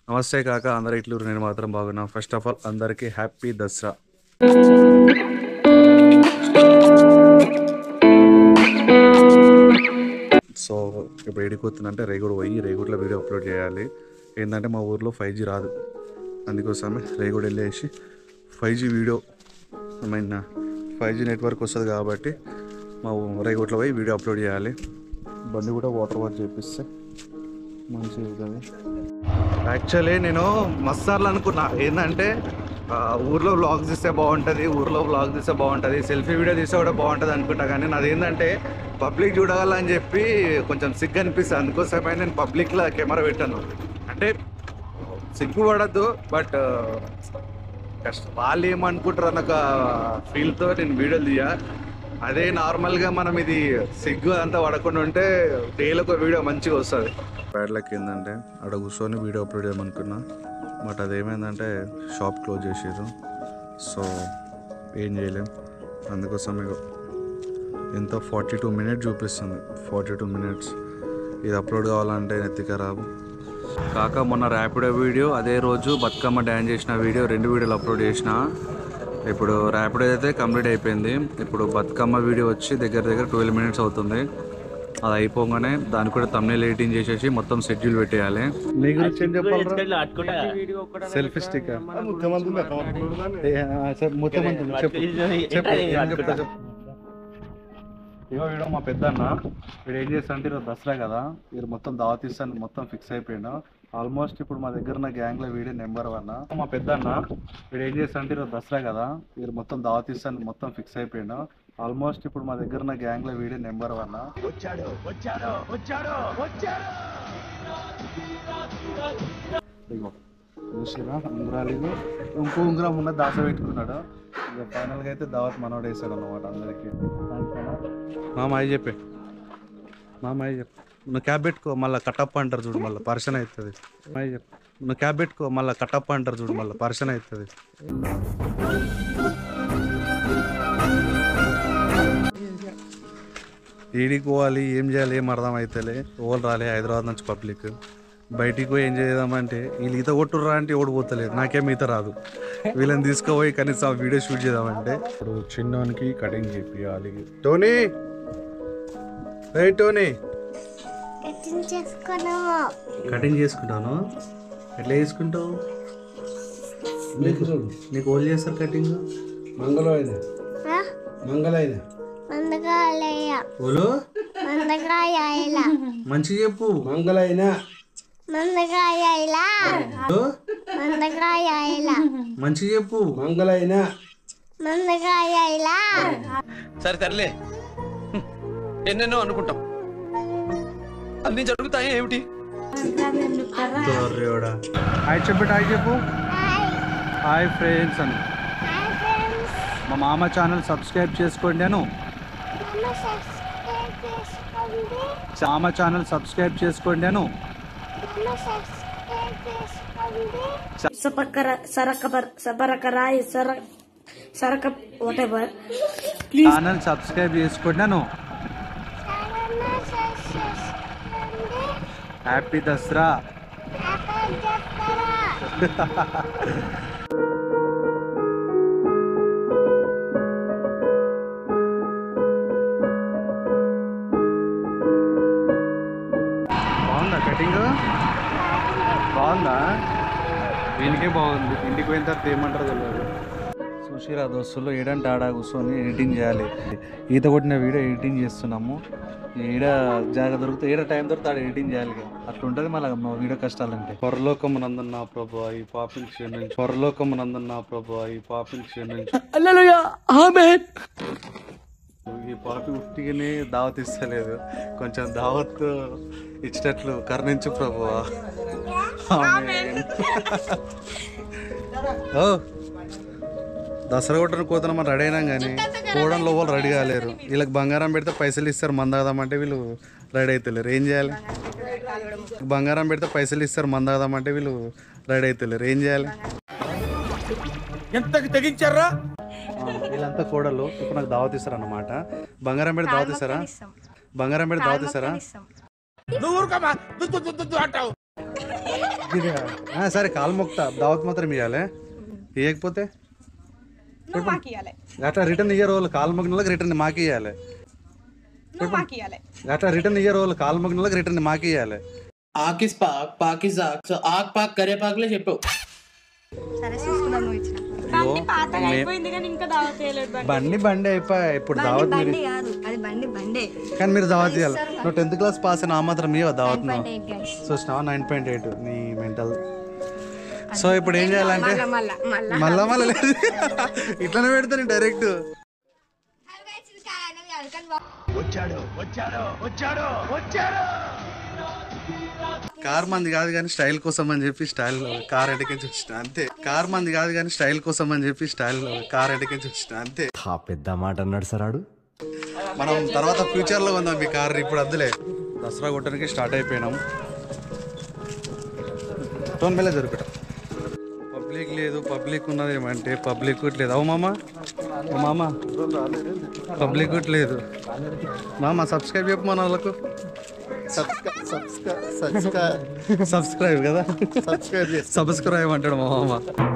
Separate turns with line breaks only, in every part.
నమస్తే కాక అందరు ఇట్లు నేను మాత్రం బాగున్నా ఫస్ట్ ఆఫ్ ఆల్ అందరికీ హ్యాపీ దసరా సో ఇప్పుడు ఏడిపోతుందంటే రేగుడు పోయి రేగుడ్లో వీడియో అప్లోడ్ చేయాలి ఏంటంటే మా ఊర్లో ఫైవ్ జీ రాదు అందుకోసమే రేగుడు వెళ్ళేసి five G video I mean five G network వస్తుంది కాబట్టి మా ఊ- రేగుట్లో పోయి వీడియో అప్లోడ్ చేయాలి బండి కూడా వాటర్ వాష్ చేపిస్తే మంచిగా ఉంటుంది యాక్చువల్లీ నేను మస్తార్లు అనుకున్నా ఏంటంటే ఆ, ఊర్లో వ్లాగ్ తీస్తే బాగుంటుంది ఊర్లో వ్లాగ్ తీస్తే బాగుంటుంది సెల్ఫీ వీడియో తీస్తే కూడా బాగుంటుంది అనుకుంటా కానీ నాది ఏంటంటే పబ్లిక్ చూడాలని చెప్పి కొంచెం సిగ్గు అనిపిస్తుంది అందుకోసమే నేను పబ్లిక్లో కెమెరా పెట్టాను అంటే సిగ్గు పడద్దు బట్ కష్టం వాళ్ళు ఏమనుకుంటారు అన్న ఒక ఫీల్తో నేను వీడియోలు తీయ అదే నార్మల్గా మనం ఇది సిగ్గు అంతా పడకుండా ఉంటే డైలీ ఒక వీడియో మంచిగా వస్తుంది బ్యాడ్ లక్ ఏంటంటే అక్కడ కూర్చొని వీడియో అప్లోడ్ చేయమనుకున్నా బట్ అదేమైందంటే షాప్ క్లోజ్ చేసారు సో ఏం చేయలేం అందుకోసం మీకు ఎంతో ఫార్టీ టూ మినిట్స్ చూపిస్తుంది ఫార్టీ టూ మినిట్స్ ఇది అప్లోడ్ కావాలంటే నెత్తిక రాదు కాక మొన్న ర్యాపిడో వీడియో అదే రోజు బతుకమ్మ డ్యాన్స్ చేసిన వీడియో రెండు వీడియోలు అప్లోడ్ చేసిన ఇప్పుడు ర్యాపిడో అయితే కంప్లీట్ అయిపోయింది ఇప్పుడు బతుకమ్మ వీడియో వచ్చి దగ్గర దగ్గర ట్వెల్వ్ మినిట్స్ అవుతుంది అది అయిపోగానే దానికి కూడా తమ్నేల్ ఎడిటింగ్ చేసేసి మొత్తం షెడ్యూల్ పెట్టేయాలి నీ గురించి ఏం చెప్పాలి సెల్ఫీ స్టిక్ ఇగో వీడు మా పెద్దన్న వీడు ఏం చేస్తా అంటే ఈరోజు దసరా కదా వీడు మొత్తం దావతీస్తాను మొత్తం ఫిక్స్ అయిపోయిండు ఆల్మోస్ట్ ఇప్పుడు మా దగ్గర ఉన్న గ్యాంగ్ లో వీడే నెంబర్ వన్ మా పెద్దన్న వీడు ఏం చేస్తా అంటే ఈరోజు దసరా కదా వీడు మొత్తం దావతీస్తాను మొత్తం ఫిక్స్ అయిపోయిండు ఆల్మోస్ట్ ఇప్పుడు మా దగ్గర ఉన్న గ్యాంగ్ లో వీడే నెంబర్ వన్ ఇగో చూసిరా ఉంగరాలు ఇగో. ఇంకో ఉంగరం ఉన్న దాస పెట్టుకున్నాడు ఇక ఫైనల్ గా అయితే దావత్ మనోడు వేసాడు అనమాట అందరికి మామ అయ్యి చెప్పే మామ అయ్యి చెప్పు నువ్వు క్యాబ్ పెట్టుకో మళ్ళీ కట్టప్ప అంటారు చూడు మళ్ళీ పర్సన్ అవుతుంది అయ్యి చెప్పు నువ్వు క్యాబ్ పెట్టుకో మళ్ళీ కట్టప్ప అంటారు చూడు మళ్ళీ పర్సన్ అవుతుంది ఏడికి పోవాలి ఏం చేయాలి ఏం అర్థం అవుతలే ఓళ్ళు రాలే హైదరాబాద్ నుంచి పబ్లిక్ బయటికి పోయి ఏం చేద్దామంటే వీళ్ళు ఈత కొట్టుర్రా అంటే ఎవడు పోతలేదు నాకేం ఈత రాదు వీళ్ళని తీసుకుపోయి కనీసం ఆ వీడియో షూట్ చేద్దామంటే ఇప్పుడు చిన్నోనికి కటింగ్ చేపియాలి టోనీ ఏ టోనీ
కటింగ్ చేసుకున్నాము
కటింగ్ చేసుకుంటాను ఎట్లా చేసుకుంటావు నీకు నీకు ఓళ్ళు చేస్తారు కటింగ్
మంగళవాయిన
ఆ?
మంగళాయిన
మందకాయలయ్య
ఓలు
మందకాయల
మంచిగా చెప్పు
మంగళాయిన
మందకాయల
ఓలు,
మందకాయల
మంచిగా చెప్పు
మంగళాయిన
మందకాయల
సరే తరలే హ్మ్. ఎన్నెన్నో అనుకుంటాం అన్ని జరుగుతాయి ఏమిటి
తోర్రేవాడా. హాయ్ చెప్పు హాయ్ చెప్పు హాయ్ ఫ్రెండ్స్ అని
హాయ్ ఫ్రెండ్స్
మా మామ ఛానల్ సబ్స్క్రైబ్ చేసుకోండి అను
మమ్మ సబ్స్క్రైబ్ చేసుకోండి
మామ ఛానల్ సబ్స్క్రైబ్ చేసుకోండి అను
మమ్మ సబ్స్క్రైబ్ చేసుకోండి
సపకర సరకబర్ సబరకరాయి సర సరక వాటెవర్
ఛానల్ సబ్స్క్రైబ్ చేసుకోండి అను
చాలా చేసుకోండి
హ్యాపీ దసరా
హ్యాపీ దసరా
బాగుందా కటింగ్ బాగుందా వీనికే బాగుంది ఇంటికి పోయిన తర్వాత ఏమంటారు తెలియదు సుశీరా దోస్తులు ఏడంటే ఆడ కూర్చొని ఎడిటింగ్ చేయాలి ఈత కొట్టిన వీడియో ఎడిటింగ్ చేస్తున్నాము ఈడ జాగ దొరికితే ఏడ టైం దొరికితే ఆడ ఎడిటింగ్ చేయాలి ఇక. అట్లా ఉంటుంది మళ్ళీ మా వీడియో కష్టాలంటే పొరలోకం నందన్న ప్రభు ఈ పాపిని క్షమించు పొరలోకం నందన్న ప్రభు ఈ పాపిని క్షమించు ఈ పాపి ఉట్టిగానే దావత్ ఇస్తలేదు కొంచెం దావత్ ఇచ్చేటట్లు కరుణించు ప్రభువా ఆమేన్. ఓ దసరా కొట్టని కోతన మనం రెడీ అయినాం కానీ కోవడం లోపల రెడీ కాలేరు వీళ్ళకి బంగారం పెడితే పైసలు ఇస్తారు మందాదామంటే వీళ్ళు రెడీ అవుతలేరు ఏం చేయాలి బంగారం పెడితే పైసలు ఇస్తారు మందాదామంటే వీళ్ళు రెడీ అవుతలేరు ఏం చేయాలి
ఎంతకు తెగించారా
ఆ, వీళ్ళంతా కోడలు ఇప్పుడు నాకు దావత్ ఇస్తారు అన్నమాట బంగారం పెడితే దావత్ ఇస్తారా బంగారం పెడితే దావత్ ఇస్తారా
నువ్వు ఊరుకోమా. దు, దు, దు, దు, దు అంటావు
ఇది, ఆ, సరే కాలు మొక్తా దావత్ మాత్రం ఇవ్వాలి ఇవ్వకపోతే
నువ్వు మాకు ఇవ్వాలి
అట్లా రిటర్న్ ఇయ్యే రోజులు కాలు మొగిన వాళ్ళకి రిటర్న్ మాకు ఇవ్వాలి
నువ్వు మాకు ఇవ్వాలి
అట్లా రిటర్న్ ఇయ్యే రోజులు కాలు మొగిన వాళ్ళకి రిటర్న్ మాకు ఇవ్వాలి
ఆకిస్ పాక్ పాకిజాక్ సో ఆక్ పాక్ కరే పాక్లే చెప్పావు
సరే చూసుకుందాం నువ్వు ఇచ్చిన
బండి పాతగా అయిపోయింది కానీ ఇంకా దావత్ చేయలేదు బండి
బండి బండి అయిపోయి ఇప్పుడు దావత్ మీరు
బండి కాదు అది బండి బండే
కానీ మీరు దావత్ ఇవ్వాలి నువ్వు టెన్త్ క్లాస్ పాస్ అయినా ఆ మాత్రం ఇవ్వ దావత్ చూసినావా నైన్ పాయింట్ ఎయిట్ నీ మెంటల్ సో ఇప్పుడు ఏం చేయాలంటే
మళ్ళా మళ్ళా
మళ్ళా మళ్ళీ లేదు ఇట్లానే పెడతాను డైరెక్ట్ కార్ మంది కాదు కానీ స్టైల్ కోసం అని చెప్పి స్టైల్ కార్ ఎడకించి వచ్చిన అంతే కార్ మంది కాదు కానీ స్టైల్ కోసం అని చెప్పి స్టైల్ కార్ ఎడకించి వచ్చిన అంతే
ఆ పెద్ద మాట అన్నాడు సరాడు
మనం తర్వాత ఫ్యూచర్ లో ఉందాం మీ కార్ ఇప్పుడు అద్దులే దసరా కొట్టడానికి స్టార్ట్ అయిపోయినాం టోన్ మెల్ల దొరకటం పబ్లిక్ లేదు పబ్లిక్ ఉన్నది ఏమంటే పబ్లిక్ లేదు అవు మామ ఓ మామ పబ్లిక్ లేదు మామ సబ్స్క్రైబ్ చెప్పు మన వాళ్ళకు సబ్స్క్రైబ్ కదా సబ్స్క్రైబ్ అంటాడు మా మామ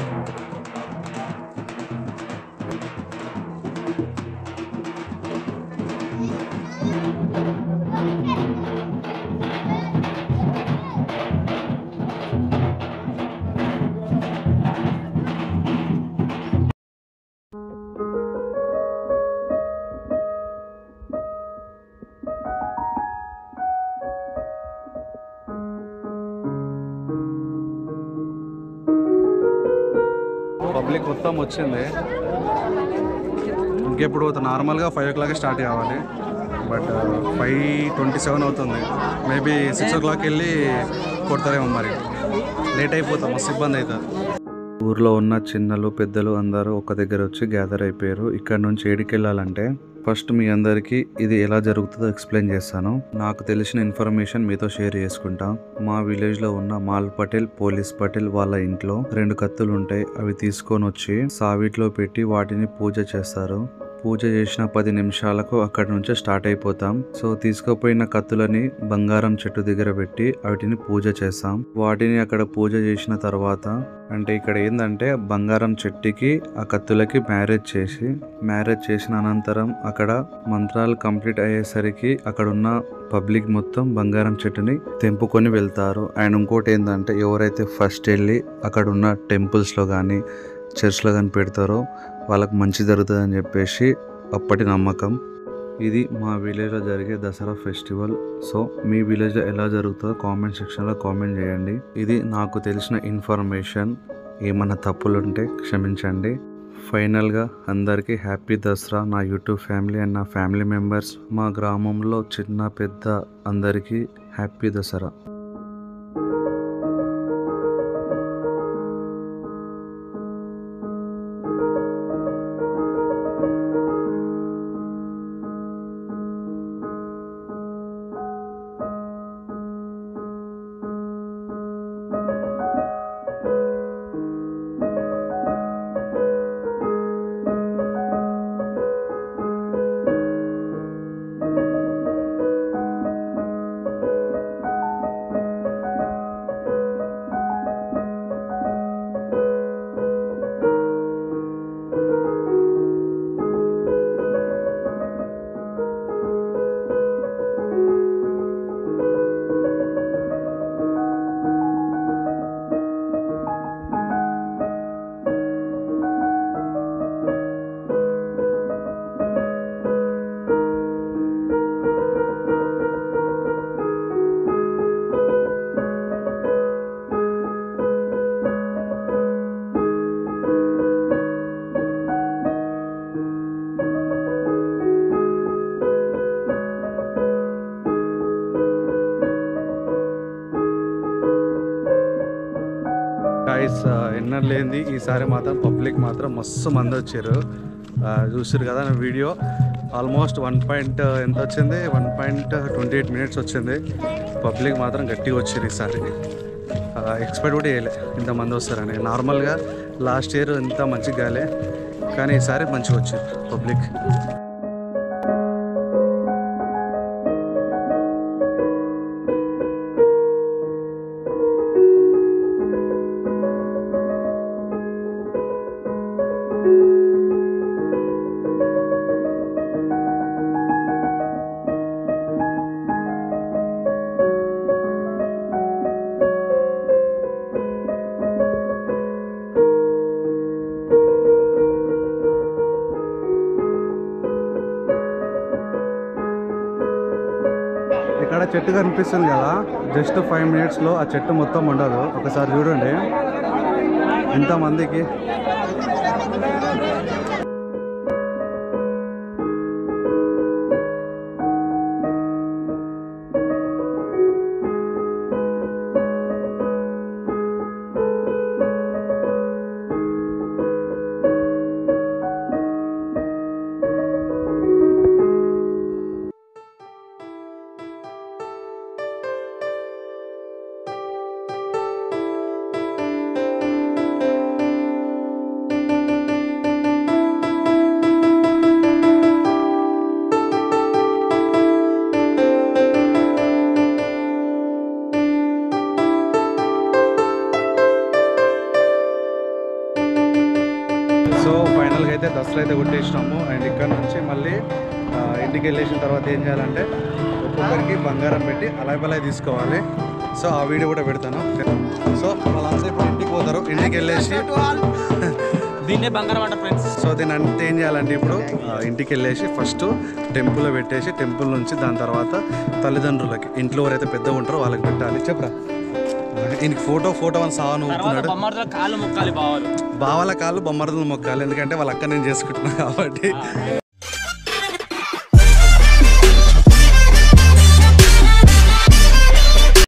పబ్లిక్ మొత్తం వచ్చింది ఇంకెప్పుడు నార్మల్గా ఫైవ్ ఓ క్లాక్ స్టార్ట్ కావాలి బట్ ఫైవ్ ట్వంటీ సెవెన్ అవుతుంది మేబీ సిక్స్ ఓ క్లాక్ వెళ్ళి కొడతారేమో మరి లేట్ అయిపోతాం మస్తు ఇబ్బంది అవుతుంది ఊర్లో ఉన్న చిన్నలు పెద్దలు అందరూ ఒక దగ్గర వచ్చి గ్యాదర్ అయిపోయారు ఇక్కడ నుంచి ఏడికి వెళ్ళాలంటే ఫస్ట్ మీ అందరికీ ఇది ఎలా జరుగుతుందో ఎక్స్ప్లెయిన్ చేస్తాను నాకు తెలిసిన ఇన్ఫర్మేషన్ మీతో షేర్ చేసుకుంటా మా విలేజ్ లో ఉన్న మాల్ పటేల్ పోలీస్ పటేల్ వాళ్ళ ఇంట్లో రెండు కత్తులు ఉంటాయి అవి తీసుకొని వచ్చి సావిట్లో పెట్టి వాటిని పూజ చేస్తారు పూజ చేసిన పది నిమిషాలకు అక్కడి నుంచి స్టార్ట్ అయిపోతాం సో తీసుకుపోయిన కత్తులని బంగారం చెట్టు దగ్గర పెట్టి వాటిని పూజ చేస్తాం వాటిని అక్కడ పూజ చేసిన తర్వాత అంటే ఇక్కడ ఏంటంటే బంగారం చెట్టుకి ఆ కత్తులకి మ్యారేజ్ చేసి మ్యారేజ్ చేసిన అనంతరం అక్కడ మంత్రాలు కంప్లీట్ అయ్యేసరికి అక్కడ ఉన్న పబ్లిక్ మొత్తం బంగారం చెట్టుని తెంపుకొని వెళ్తారు అండ్ ఇంకోటి ఏంటంటే ఎవరైతే ఫస్ట్ వెళ్ళి అక్కడ ఉన్న టెంపుల్స్లో కానీ చర్చ్లో కానీ పెడతారో వాళ్ళకి మంచి జరుగుతుంది అని చెప్పేసి అప్పటి నమ్మకం ఇది మా విలేజ్లో జరిగే దసరా ఫెస్టివల్ సో మీ విలేజ్లో ఎలా జరుగుతుందో కామెంట్ సెక్షన్లో కామెంట్ చేయండి ఇది నాకు తెలిసిన ఇన్ఫర్మేషన్ ఏమన్నా తప్పులుంటే క్షమించండి ఫైనల్గా అందరికీ హ్యాపీ దసరా నా యూట్యూబ్ ఫ్యామిలీ అండ్ నా ఫ్యామిలీ మెంబర్స్ మా గ్రామంలో చిన్న పెద్ద అందరికీ హ్యాపీ దసరా గాయస్ ఎన్నర్ లేనిది ఈసారి మాత్రం పబ్లిక్ మాత్రం మస్తు మంది వచ్చారు చూసారు కదా నా వీడియో ఆల్మోస్ట్ వన్ పాయింట్ ఎంత వచ్చింది one point twenty eight minutes వచ్చింది పబ్లిక్ మాత్రం గట్టిగా వచ్చారు ఈసారి ఎక్స్పెక్ట్ కూడా చేయలే ఇంతమంది వస్తారని నార్మల్గా లాస్ట్ ఇయర్ ఇంత మంచిగా కాలే కానీ ఈసారి మంచిగా వచ్చారు పబ్లిక్ చెట్టు కనిపిస్తుంది కదా జస్ట్ ఫైవ్ మినిట్స్లో ఆ చెట్టు మొత్తం ఉండదు ఒకసారి చూడండి ఎంతమందికి సో ఫైనల్గా అయితే దసరా అయితే కొట్టేసినాము అండ్ ఇక్కడ నుంచి మళ్ళీ ఆ, ఇంటికి వెళ్ళేసిన తర్వాత ఏం చేయాలంటే ఒక్కొక్కరికి బంగారం పెట్టి అలాయ్ బలాయ్ తీసుకోవాలి సో ఆ వీడియో కూడా పెడతాను సో వాళ్ళంతా ఇప్పుడు ఇంటికి పోతారు ఇంటికి వెళ్ళేసి
దీన్నే బంగారం అంటారు ఫ్రెండ్స్
సో దీని అంతా ఏం చేయాలంటే ఇప్పుడు ఆ, ఇంటికి వెళ్ళేసి ఫస్ట్ టెంపుల్లో పెట్టేసి టెంపుల్ నుంచి దాని తర్వాత తల్లిదండ్రులకి ఇంట్లో ఎవరైతే పెద్దగా ఉంటారో వాళ్ళకి పెట్టాలి చెప్పరా ఈయనకి ఫోటో ఫోటో అని సావను ఊపుతున్నాడు
బొమ్మర్ల కాళ్ళు మొక్కాలి బావాలు
బావల కాళ్ళు బొమ్మరదలు మొక్కాలి ఎందుకంటే వాళ్ళ అక్క నేను చేసుకుంటున్నా కాబట్టి